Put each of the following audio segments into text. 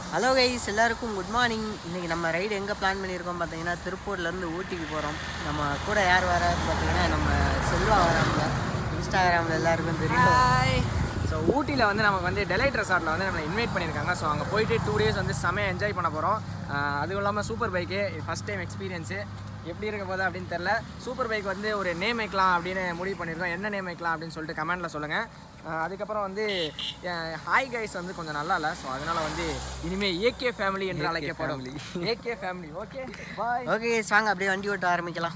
hello guys எல்லாருக்கும் good morning இன்றைக்கி நம்ம ரைடு எங்கே பிளான் பண்ணியிருக்கோம் பார்த்தீங்கன்னா திருப்பூர்லேருந்து ஊட்டிக்கு போகிறோம் நம்ம கூட யார் வரான்னு பார்த்தீங்கன்னா நம்ம செல்வா வராங்க இன்ஸ்டாகிராமில் எல்லாருக்கும் தெரியும் ஸோ ஊட்டியில் வந்து நமக்கு வந்து டெலைட் ரெசார்ட்டில் வந்து நம்மளை இன்வைட் பண்ணியிருக்காங்க ஸோ அங்கே போயிட்டு டூ டேஸ் வந்து செமையாக என்ஜாய் பண்ண போகிறோம் அதுவும் இல்லாமல் super bike first time experience எப்படி இருக்க போகுது அப்படின்னு தெரில சூப்பர் பைக் வந்து ஒரு நேம் வைக்கலாம் அப்படின்னு முடிவு பண்ணியிருக்கோம் என்ன நேம் வைக்கலாம் அப்படின்னு சொல்லிட்டு கமெண்ட்டில் சொல்லுங்கள் அதுக்கப்புறம் வந்து ஹாய் கைஸ் வந்து கொஞ்சம் நல்லா இல்லை ஸோ அதனால் வந்து இனிமேல் ஏகே ஃபேமிலி என்று அழைக்கப்படும் AK family okay bye okay guys வாங்க அப்படியே வண்டி ஓட்ட ஆரம்பிக்கலாம்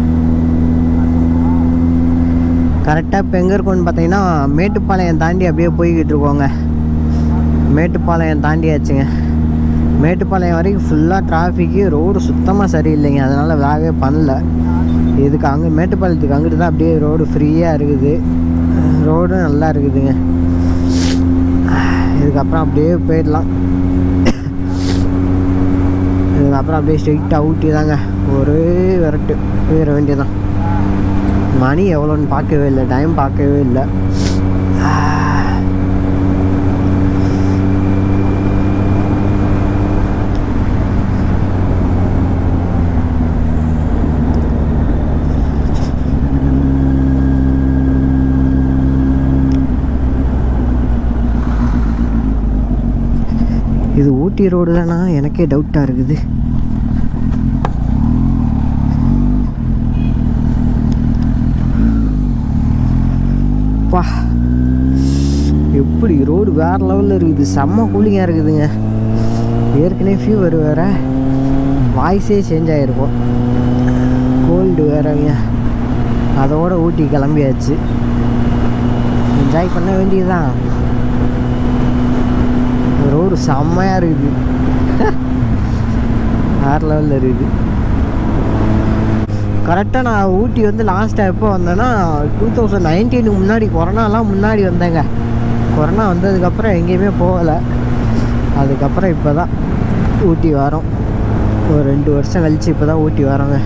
கரெக்டாக இப்போ எங்கே இருக்கோன்னு பார்த்தீங்கன்னா மேட்டுப்பாளையம் தாண்டி அப்படியே போய்கிட்டு இருக்கோங்க மேட்டுப்பாளையம் தாண்டியாச்சுங்க மேட்டுப்பாளையம் வரைக்கும் ஃபுல்லாக டிராஃபிக்கு ரோடு சுத்தமாக சரியில்லைங்க அதனால் வேகவே பண்ணல இதுக்கு அங்கே மேட்டுப்பாளையத்துக்கு அங்கிட்டு தான் அப்படியே ரோடு ஃப்ரீயாக இருக்குது ரோடும் நல்லா இருக்குதுங்க இதுக்கப்புறம் அப்படியே போயிடலாம் இதுக்கப்புறம் அப்படியே ஸ்ட்ரெயிட்டாக ஊட்டி தாங்க ஒரே விரட்டு போயிட வேண்டியதான் மணி எவ்வளோன்னு பார்க்கவே இல்லை டைம் பார்க்கவே இல்லை இது ஊட்டி ரோடு தானா எனக்கே டவுட்டாக இருக்குது பா எப்படி ரோடு வேற லெவலில் இருக்குது செம்ம கூலிங்காக இருக்குதுங்க ஏற்கனவே ஃபீவர் வேற வாய்ஸே சேஞ்ச் ஆகிருக்கும் கோல்டு வேறங்க அதோட ஊட்டி கிளம்பியாச்சு என்ஜாய் பண்ண வேண்டியதுதான் ரோடு செம்மையாக இருக்குது வேறு லெவலில் இருக்குது கரெக்டாக நான் ஊட்டி வந்து லாஸ்ட்டாக எப்போ வந்தேன்னா டூ தௌசண்ட் நைன்டீனுக்கு முன்னாடி கொரோனாலாம் முன்னாடி வந்தேங்க கொரோனா வந்ததுக்கப்புறம் எங்கேயுமே போகலை அதுக்கப்புறம் இப்போ தான் ஊட்டி வரோம் ஒரு ரெண்டு வருஷம் கழிச்சு இப்போ தான் ஊட்டி வரோங்க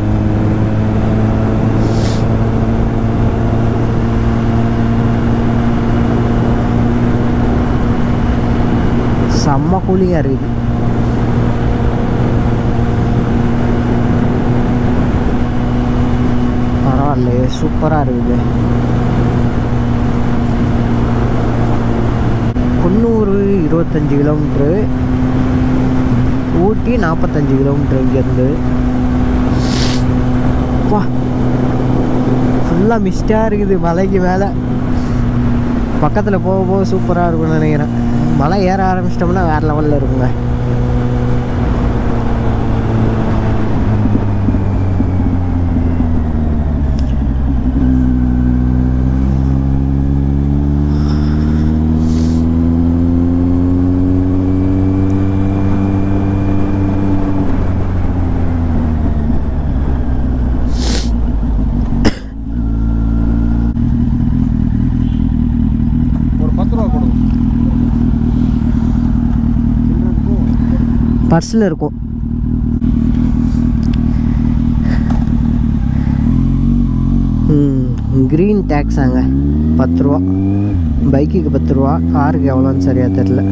செம்ம கூலிங்காக இருக்குது பரவாயில்லையே சூப்பராக இருக்குது குன்னூர் இருபத்தஞ்சி கிலோமீட்ரு ஊட்டி நாற்பத்தஞ்சு கிலோமீட்ரு இங்கேருந்து வா ஃபுல்லாக மிஸ்டாக இருக்குது மலைக்கு மேலே பக்கத்தில் போக போக சூப்பராக இருக்கும்னு நினைக்கிறேன் மலை ஏற ஆரம்பிச்சிட்டோம்னா வேறு லெவலில் இருக்குங்க ஒரு பத்து ரூபா கொடுங்க பர்ஸில் இருக்கும் க்ரீன் டேக்ஸாங்க பத்து ரூபா பைக்குக்கு பத்து ரூபா காருக்கு எவ்வளோன்னு சரியாக தெரில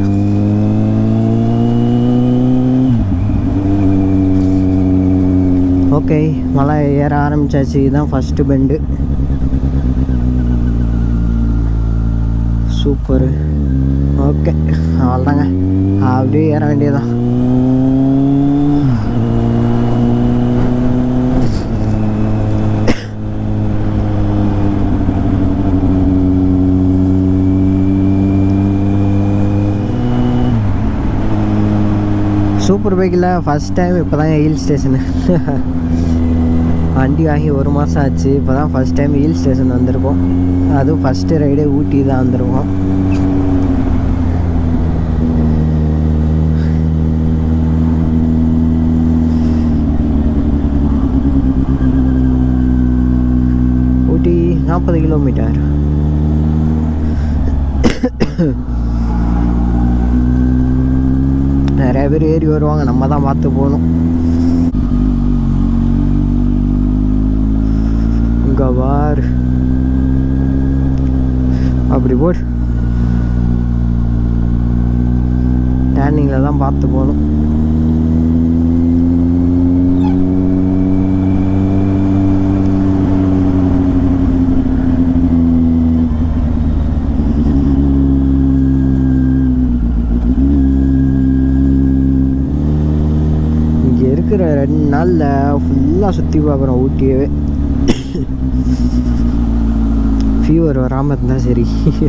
ஓகே மலை ஏற ஆரம்பிச்சாச்சு இதுதான் ஃபஸ்ட்டு பெண்டு சூப்பரு ஓகே அவ்வளோதாங்க அப்படியே ஏற வேண்டியதான் சூப்பர் பைக்கில் ஃபஸ்ட் டைம் இப்போ தான் ஹில் ஸ்டேஷனு வண்டி வாங்கி ஒரு மாதம் ஆச்சு இப்போ தான் ஃபஸ்ட் டைம் ஹில் ஸ்டேஷன் வந்திருக்கோம் அதுவும் ஃபஸ்ட்டு ரைடே ஊட்டி தான் வந்திருக்கோம் ஊட்டி நாற்பது கிலோமீட்டர் நிறைய பேர் ஏறி வருவாங்க நம்ம தான் பார்த்து போகணும் இங்கே பார் அப்படி போடு டேர்னிங்கில் தான் பார்த்து போகணும் இங்கே இருக்கிற ரெண்டு நாளில் ஃபுல்லாக சுற்றி பார்க்குறோம் ஊட்டியவே ஃபீவர் வராமல் இருந்தால் சரி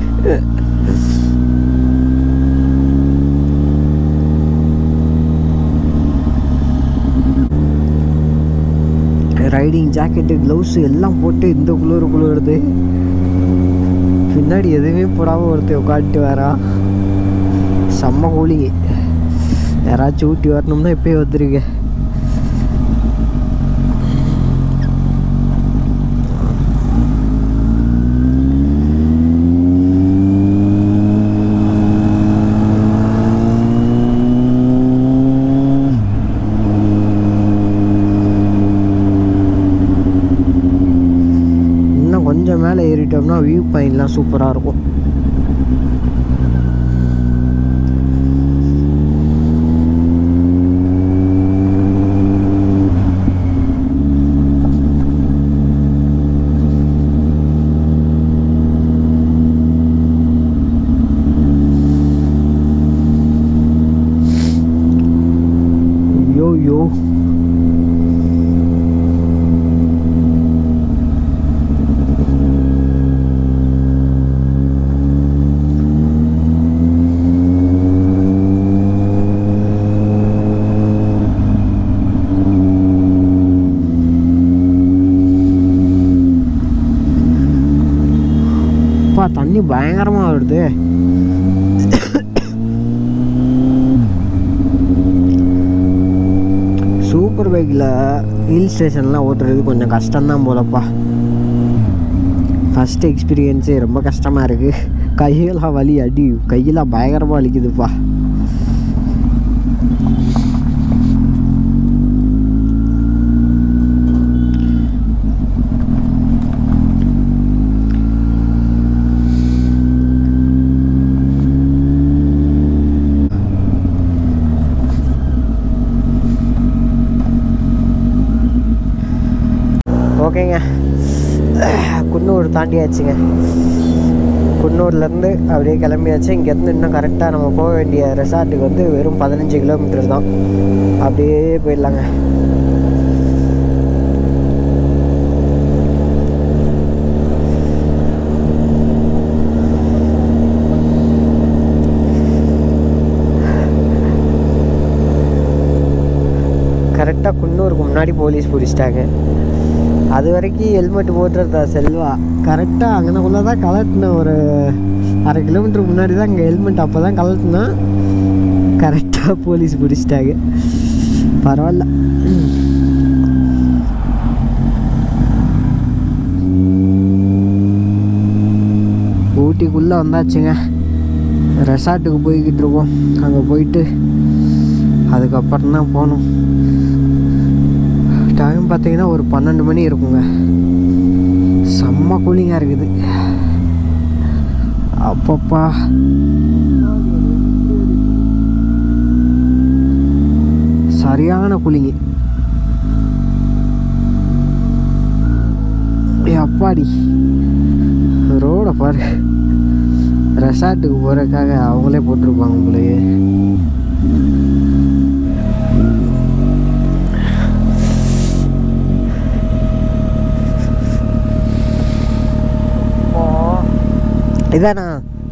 ரைடிங் ஜாக்கெட்டு க்ளவுஸு எல்லாம் போட்டு இந்த குளிர் குளிருது பின்னாடி எதுவுமே போடாமல் ஒருத்தர் உட்காந்துட்டு வரா செம்ம கூலிங்க யாராச்சும் ஊட்டி வரணும்னா இப்போயே வந்துருங்க இன்னும் கொஞ்சம் மேலே ஏறிட்டோம்னா வியூ பாயிண்ட்லாம் சூப்பராக இருக்கும் யோ யோ அப்பா தண்ணி பயங்கரமாக வருது சூப்பர் பைக்கில் ஹில் ஸ்டேஷன்லாம் ஓட்டுறது கொஞ்சம் கஷ்டம்தான் போலப்பா ஃபஸ்ட் எக்ஸ்பீரியன்ஸே ரொம்ப கஷ்டமாக இருக்குது கையெல்லாம் வலி அடி கையெல்லாம் பயங்கரமாக வலிக்குதுப்பா ஓகேங்க குன்னூர் தாண்டியாச்சுங்க குன்னூர்லேருந்து அப்படியே கிளம்பியாச்சு இங்கேருந்து இன்னும் கரெக்டாக நம்ம போக வேண்டிய ரெசார்ட்டுக்கு வந்து வெறும் பதினஞ்சு கிலோமீட்டர் தான் அப்படியே போயிடலாங்க கரெக்டாக குன்னூருக்கு முன்னாடி போலீஸ் பிடிச்சிட்டாங்க அது வரைக்கும் ஹெல்மெட் போட்டுறதா செல்வா கரெக்டாக அங்கனக்குள்ளே தான் கலட்டினேன் ஒரு அரை கிலோமீட்டருக்கு முன்னாடி தான் இங்கே ஹெல்மெட் அப்போ தான் கலட்டினா கரெக்டாக போலீஸ் பிடிச்சிட்டாங்க பரவாயில்ல ஊட்டிக்குள்ளே வந்தாச்சுங்க ரெசார்ட்டுக்கு போய்கிட்டு இருக்கோம் அங்கே போயிட்டு அதுக்கப்புறம் தான் போகணும் டைம் பார்த்தீங்கன்னா ஒரு பன்னெண்டு மணி இருக்குங்க செம்ம கூலிங்காக இருக்குது அப்பப்பா சரியான கூலிங்கு ஏ அப்பாடி ரோடை பாரு ரெசார்ட்டுக்கு போகிறதுக்காக அவங்களே போட்டிருப்பாங்க உங்களையே இதானா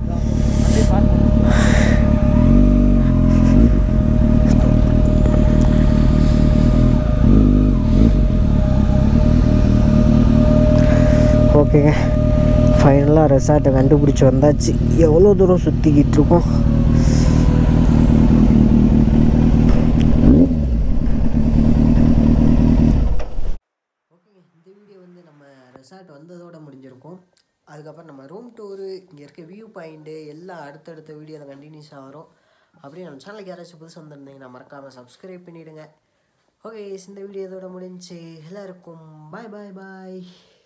ஓகேங்க ஃபைனலாக ரெசார்ட்டை கண்டுபிடிச்சி வந்தாச்சு எவ்வளோ தூரம் சுற்றிக்கிட்டு இருக்கோம் ஓகேங்க இந்த வீடியோ வந்து நம்ம ரெசார்ட் வந்ததோட முடிஞ்சிருக்கோம் அதுக்கப்புறம் நம்ம ரூம் டூரு இங்கே இருக்க வியூ பாயிண்ட்டு எல்லாம் அடுத்தடுத்த வீடியோவில் கண்டினியூஸாக வரும் அப்படியே நம்ம சேனலுக்கு யாராச்சும் புதுசு வந்திருந்தீங்கன்னா மறக்காமல் சப்ஸ்கிரைப் பண்ணிவிடுங்க ஓகே இந்த வீடியோ இதோட முடிஞ்சு எல்லாருக்கும் பாய் பாய் பாய்